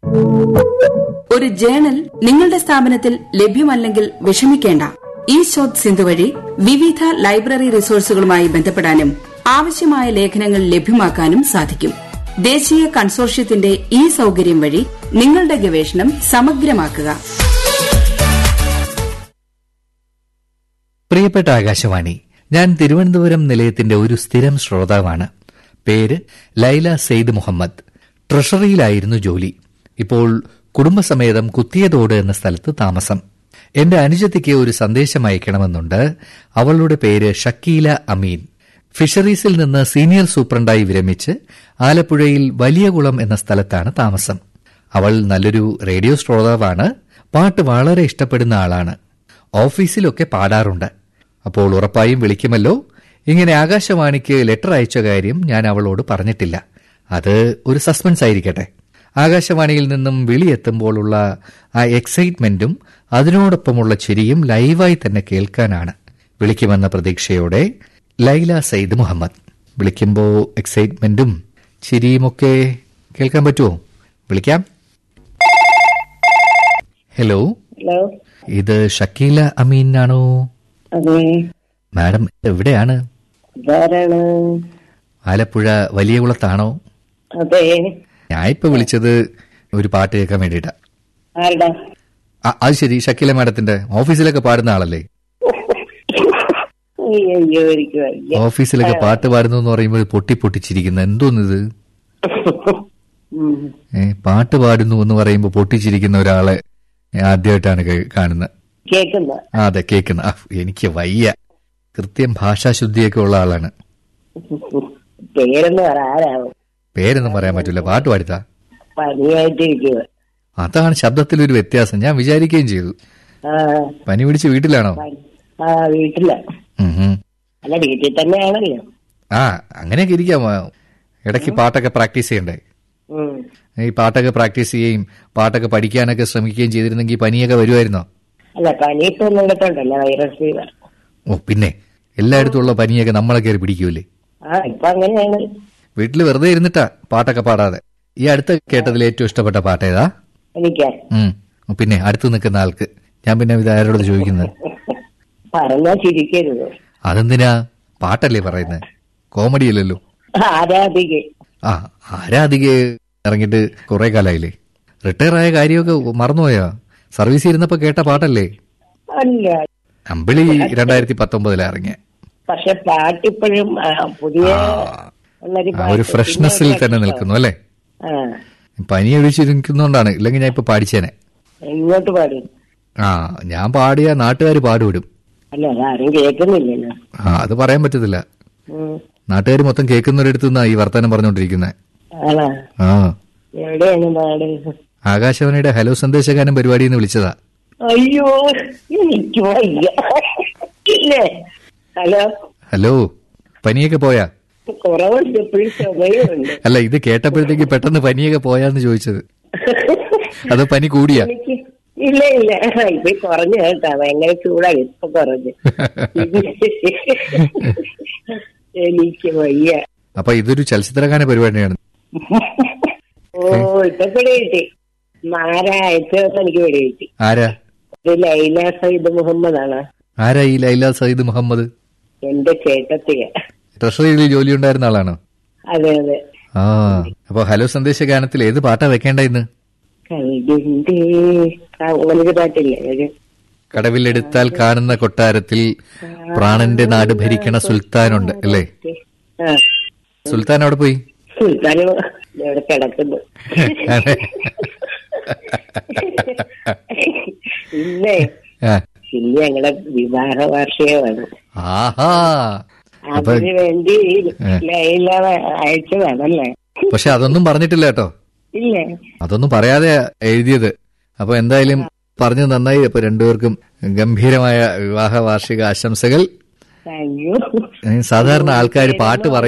ഒരു ജേണൽ നിങ്ങളുടെ സ്ഥാപനത്തിൽ ലഭ്യമല്ലെങ്കിൽ വിഷമിക്കേണ്ട ഈ ശോധ് സിന്ധു വഴി വിവിധ ലൈബ്രറി റിസോഴ്സുകളുമായി ബന്ധപ്പെടാനും ആവശ്യമായ ലേഖനങ്ങൾ ലഭ്യമാക്കാനും സാധിക്കും ദേശീയ കൺസോർഷ്യത്തിന്റെ ഈ സൌകര്യം വഴി നിങ്ങളുടെ ഗവേഷണം സമഗ്രമാക്കുക പ്രിയപ്പെട്ട ആകാശവാണി ഞാൻ തിരുവനന്തപുരം നിലയത്തിന്റെ ഒരു സ്ഥിരം ശ്രോതാവാണ് പേര് ലൈല സെയ്ദ് മുഹമ്മദ് ട്രഷറിയിലായിരുന്നു ജോലി ഇപ്പോൾ കുടുംബസമേതം കുത്തിയതോട് എന്ന സ്ഥലത്ത് താമസം എന്റെ അനുജത്തിക്ക് ഒരു സന്ദേശം അയക്കണമെന്നുണ്ട് അവളുടെ പേര് ഷക്കീല അമീൻ ഫിഷറീസിൽ നിന്ന് സീനിയർ സൂപ്രണ്ടായി വിരമിച്ച് ആലപ്പുഴയിൽ വലിയകുളം എന്ന സ്ഥലത്താണ് താമസം അവൾ നല്ലൊരു റേഡിയോ ശ്രോതാവാണ് പാട്ട് വളരെ ഇഷ്ടപ്പെടുന്ന ആളാണ് ഓഫീസിലൊക്കെ പാടാറുണ്ട് അപ്പോൾ ഉറപ്പായും വിളിക്കുമല്ലോ ഇങ്ങനെ ആകാശവാണിക്ക് ലെറ്റർ അയച്ച കാര്യം ഞാൻ അവളോട് പറഞ്ഞിട്ടില്ല അത് ഒരു സസ്പെൻസ് ആയിരിക്കട്ടെ ആകാശവാണിയിൽ നിന്നും വിളിയെത്തുമ്പോഴുള്ള ആ എക്സൈറ്റ്മെന്റും അതിനോടൊപ്പമുള്ള ചിരിയും ലൈവായി തന്നെ കേൾക്കാനാണ് വിളിക്കുമെന്ന പ്രതീക്ഷയോടെ ലൈല സയ്യിദ് മുഹമ്മദ് വിളിക്കുമ്പോൾ എക്സൈറ്റ്മെന്റും ചിരിയുമൊക്കെ കേൾക്കാൻ പറ്റുമോ വിളിക്കാം ഹലോ ഹലോ ഇത് ഷക്കീല അമീനാണോ അതെ മാഡം എവിടെയാണ് ഇതാരാണ് ആലപ്പുഴ വലിയ കുളത്താണോ അതെ ഞാൻ ഇപ്പൊ വിളിച്ചത് ഒരു പാട്ട് കേൾക്കാൻ വേണ്ടിയിട്ടാ ആരുടെ ആ, അത് ശരി ഷക്കീല മാഡത്തിന്റെ ഓഫീസിലൊക്കെ പാടുന്ന ആളല്ലേ അയ്യോ എനിക്ക് വയ്യ ഓഫീസിലൊക്കെ പാട്ട് പാടുന്നു എന്ന് പറയുമ്പോൾ പൊട്ടി പൊട്ടിച്ചിരിക്കുന്ന എന്തോന്നിത് ഉം. ഏ, പാട്ട് പാടുന്നു എന്ന് പറയുമ്പോൾ പൊട്ടിച്ചിരിക്കുന്ന ഒരാളെ ഞാൻ ആദ്യമായിട്ടാണ് കേ- കാണുന്നത് കേക്കുന്ന ആ അതെ കേൾക്കുന്ന ആ, എനിക്ക് വയ്യ കൃത്യം ഭാഷാശുദ്ധിയൊക്കെ ഉള്ള ആളാണ് പേരെന്ന് പറ ആരാവും പേരൊന്നും പറയാൻ പറ്റില്ല പാട്ട് പാടിത്താ പനിയായിട്ടിരിക്കുക അതാണ് ശബ്ദത്തിലൊരു വ്യത്യാസം ഞാൻ വിചാരിക്കുകയും ചെയ്തു ആ പനി പിടിച്ച് വീട്ടിലാണോ പനി- ആ വീട്ടില ഉം ഉം. അല്ല വീട്ടിൽ തന്നെയാണല്ലോ ആ അങ്ങനെയൊക്കെ ഇരിക്കാം ആ, ഇടയ്ക്ക് പാട്ടൊക്കെ പ്രാക്ടീസ് ചെയ്യണ്ടേ ഉം. ഈ പാട്ടൊക്കെ പ്രാക്ടീസ് ചെയ്യുകയും പാട്ടൊക്കെ പഠിക്കാനൊക്കെ ശ്രമിക്കുകയും ചെയ്തിരുന്നെങ്കിൽ പനിയൊക്കെ വരുമായിരുന്നോ അല്ല പനി ഇപ്പൊ ഒന്നിടത്തുണ്ടല്ലോ വൈറസ് ഫീവർ ഓ പിന്നെ എല്ലായിടത്തും ഉള്ള പനിയൊക്കെ നമ്മളെ കയറി പിടിക്കൂലേ ആ ഇപ്പൊ അങ്ങനെയാണ് വീട്ടിൽ വെറുതെ ഇരുന്നിട്ടാ പാട്ടൊക്കെ പാടാതെ ഈ അടുത്ത് കേട്ടതിൽ ഏറ്റവും ഇഷ്ടപ്പെട്ട പാട്ട് ഏതാ എനിക്ക് ഉം. പിന്നെ അടുത്ത് നിൽക്കുന്ന ആൾക്ക് ഞാൻ പിന്നെ ഇത് ആരോട് ചോദിക്കുന്നത് പറഞ്ഞാ ചിരിക്കരുത് അതെന്തിനാ പാട്ടല്ലേ പറയുന്നത് കോമഡി അല്ലല്ലോ ആരാധിക ആ ആരാധികെ ഇറങ്ങിയിട്ട് കുറെ കാലായില്ലേ റിട്ടയർ ആയ കാര്യമൊക്കെ മറന്നുപോയാ സർവീസ് ഇരുന്നപ്പോ കേട്ട പാട്ടല്ലേ അല്ല അമ്പിളി രണ്ടായിരത്തി പത്തൊമ്പതിലാ ഇറങ്ങിയ പക്ഷെ പാട്ടിപ്പോഴും ആ, പുതിയ ഉള്ളൊരു ആ ഒരു പാട്ട്. ഫ്രഷ്നെസ്സിൽ പിന്നെ തന്നെ നിൽക്കുന്നു അല്ലേ ആ പനി ഒഴിച്ചിരിക്കുന്നോണ്ടാണ് ഇല്ലെങ്കിൽ ഞാൻ ഇപ്പൊ പാടിച്ചേനെ ഇങ്ങോട്ട് പാടും ആ ഞാൻ പാടിയ നാട്ടുകാർ പാടുവിടും അല്ല അതാരും കേൾക്കുന്നില്ലല്ലോ ആ അത് പറയാൻ പറ്റത്തില്ല ഉം. നാട്ടുകാർ മൊത്തം കേൾക്കുന്നൊരിടത്തു നിന്നാ ഈ വർത്തമാനം പറഞ്ഞുകൊണ്ടിരിക്കുന്നത് ആണോ ആ എവിടെയാണ് നാട് ആകാശവാണിയുടെ ഹലോ സന്ദേശഗാനം പരിപാടിയിൽ നിന്ന് വിളിച്ചതാ അയ്യോ എനിക്ക് വയ്യ ഇല്ലേ ഹലോ ഹലോ പനിയൊക്കെ പോയാ കുറവുണ്ട് എപ്പോഴും ചുമയുണ്ട് അല്ല ഇത് കേട്ടപ്പോഴത്തേക്ക് പെട്ടെന്ന് പനിയൊക്കെ പോയാന്ന് ചോദിച്ചത് അതോ പനി കൂടിയാ എനിക്ക് ഇല്ല ഇല്ല ഇപ്പൊ കുറഞ്ഞു കേട്ടാ ഭയങ്കര ചൂടാണ് ഇപ്പൊ കുറഞ്ഞു എനിക്ക് വയ്യ അപ്പൊ ഇതൊരു ചലച്ചിത്രഗാന പരിപാടിയാണ് ഓ ഇപ്പൊ പിടി കിട്ടി മാരാ അയച്ചതെന്ന് എനിക്ക് പിടി കിട്ടി ആരാ ഇത് ലൈല സയ്യിദ് മുഹമ്മദ് ആണ് ആരാ ഈ ലൈല സയ്യിദ് മുഹമ്മദ് എന്റെ ചേട്ടത്തിയ ട്രഷറിയിൽ ജോലി ഉണ്ടായിരുന്ന ആളാണോ അതെ അതെ ആ അപ്പൊ ഹലോ സന്ദേശ ഗാനത്തിൽ ഏത് പാട്ടാ വെക്കേണ്ട ഇന്ന് കൽവിന്റെ അങ്ങനൊരു പാട്ടില്ലേ ഒരു കടവിലെടുത്താൽ കാണുന്ന കൊട്ടാരത്തിൽ പ്രാണന്റെ നാട് ഭരിക്കണ സുൽത്താനുണ്ട് അല്ലേ ആ സുൽത്താൻ അവിടെ പോയി സുൽത്താന് ഇവിടെ കിടക്കുന്നു അതെ. ഇന്നേ ആ. ഇന്ന് ഞങ്ങളുടെ വിവാഹ വാർഷികമാണ് ആഹാ അപ്പൊ അതിന് വേണ്ടി ഏ. ലൈല അയച്ചതാണല്ലേ പക്ഷെ അതൊന്നും പറഞ്ഞിട്ടില്ല കേട്ടോ ഇല്ലേ അതൊന്നും പറയാതെ എഴുതിയത് അപ്പൊ എന്തായാലും പറഞ്ഞു നന്നായി അപ്പൊ രണ്ടുപേർക്കും ഗംഭീരമായ വിവാഹ വാർഷിക ആശംസകൾ താങ്ക് യു ഏ, സാധാരണ ആൾക്കാർ പാട്ട് പറയും